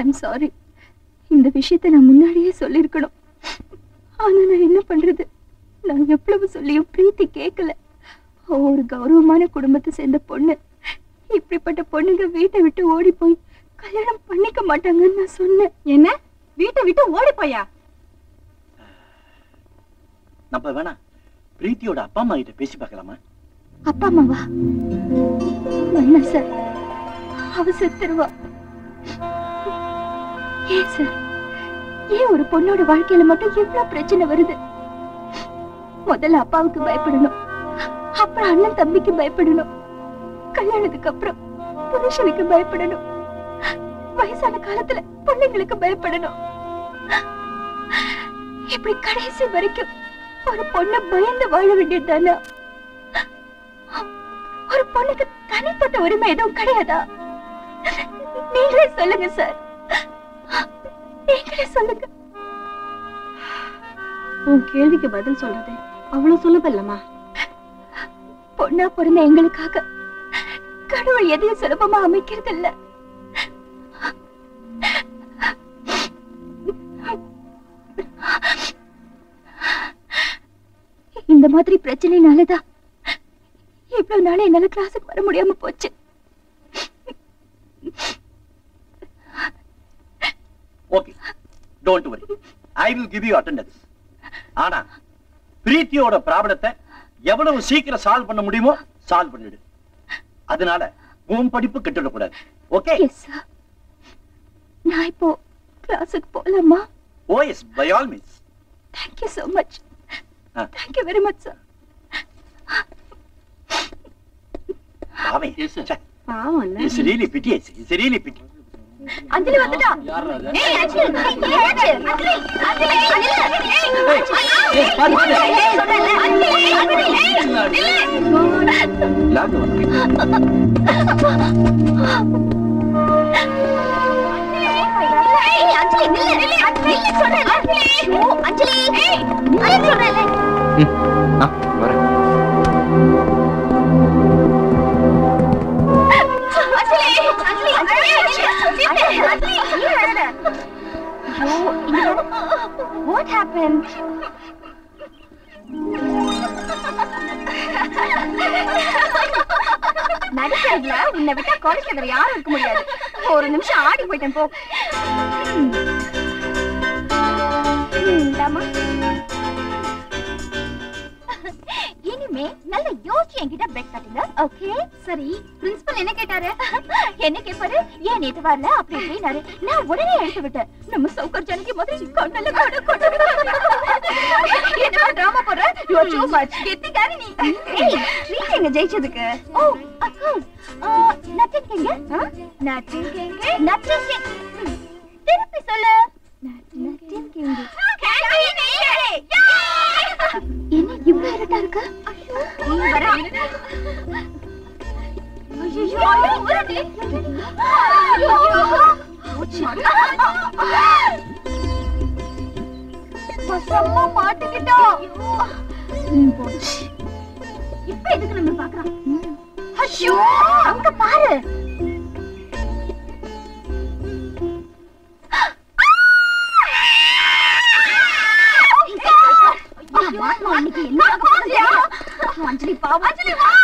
I'm sorry இந்த விஷயத்தை நான் முன்னாடியே சொல்லியிருக்கணும் ஆனா நான் என்ன பண்றது நான் எவ்வளவு சொல்லியும் பிரீத்தி கேட்கல ஒரு கௌரவமான குடும்பத்தை சேர்ந்த பொண்ணு இப்படிப்பட்ட பொண்ணுங்க வீட்டை விட்டு ஓடி போய் கல்யாணம் பண்ணிக்க மாட்டாங்கன்னு நான் சொன்னேன் என்ன வீட்டை விட்டு ஓடி போயா நம்ம வேணா பிரீத்தியோட அப்பா அம்மா கிட்ட பேசி பார்க்கலாமா அப்பா அம்மாவா வேணாம் சார் அவ செத்துருவா ஏன் சார் ஏன் ஒரு பொண்ணோட வாழ்க்கையில மட்டும் இவ்வளவு பிரச்சனை வருது முதல்ல அப்பாவுக்கு பயப்படணும் அப்புறம் அண்ணன் தம்பிக்கு பயப்படணும் கல்யாணத்துக்கு அப்புறம் புருஷனுக்கு பயப்படணும் வயசான காலத்துல பிள்ளைங்களுக்கு பயப்படணும் இப்படி கடைசி வரைக்கும் ஒரு பொண்ணு பயந்து வாழ வேண்டியது தானே ஒரு பொண்ணுக்கு தனிப்பட்ட உரிமை எதுவும் கிடையாதா நீங்களே சொல்லுங்க சார் நீங்களே சொல்லுங்க உன் கேள்விக்கு பதில் சொல்றது அவ்வளவு சுலபல்லம்மா பொண்ணா பிறந்த எங்களுக்காக கடவுள் எதையும் சுலபமா அமைக்கிறது இல்ல இந்த மாதிரி பிரச்சனைனாலதான் இவ்வளவு நாள் என்னால கிளாஸுக்கு வர முடியாம போச்சு okay don't worry I will give you attendance ஆனா பிரீத்தியோட ப்ராப்ளத்தை எவ்வளவு சீக்கிரம் சால்வ் பண்ண முடியுமோ சால்வ் பண்ணிடு அதனால உன் படிப்பு கெட்டுடக்கூடாது ஓகே எஸ் சார் நான் இப்போ கிளாஸுக்கு போலாமா oh yes by all means thank you so much ஆ. தேங்க்யூ வெரி மச் சார் அவன் பாவம் இல்ல it's really pity it's really pity Anjali வந்துட்டா ஏய் அஞ்சலி ஏய், அஞ்சலி அஞ்சலி அஞ்சலி ஏய், அஞ்சலி நில்லு நில்லு அஞ்சலி சொல்றேன் அஞ்சலி ஐயோ, அஞ்சலி ஏய் நில்லு சொல்றேன் அஞ்சலி அஞ்சலி அஞ்சலி அஞ்சலி ஏன் அழற? ஐயோ, இங்க பாரு. What happened? நடிக்கிறதுல உன்னை விட்டா குறைக்கிறதுல யாரும் இருக்க முடியாது ஒரு நிமிஷம் ஆடி போயிட்டேன் போ இந்தாம்மா. இனிமே நல்ல யோசிச்சு என்கிட்ட பெட் கட்டுங்க ஓகே சரி பிரின்சிபல் என்ன கேட்டாரு என்ன கேட்பாரு ஏன் நேத்து வரல அப்படி இப்படினாரு நான் உடனே எடுத்து விட்டேன் நம்ம சௌகர் ஜனகி மாதிரி கண்ணல்ல கூட கொண்டு என்ன டிராமா போடுற யூ ஆர் டூ மச் கெத்திக்காரி நீ ஏய் ட்ரீட் எங்க ஜெயிச்சதுக்கு ஓ ஆஃப் கோர்ஸ் நத்திங் கேங்க நத்திங் கேங்க நத்திங் கேங்க திருப்பி சொல்லு நத்திங் கேங்க என்ன இவ்வளவு இருட்டா இருக்கு நீ வர ஐயோ வருது வசமா மாட்டிக்கிட்டோம் ம், போச்சு இப்ப எதுக்கு நம்ம பாக்குறோம் ஐயோ அங்க பாரு அஞ்சலி பாவம் அஞ்சலி வா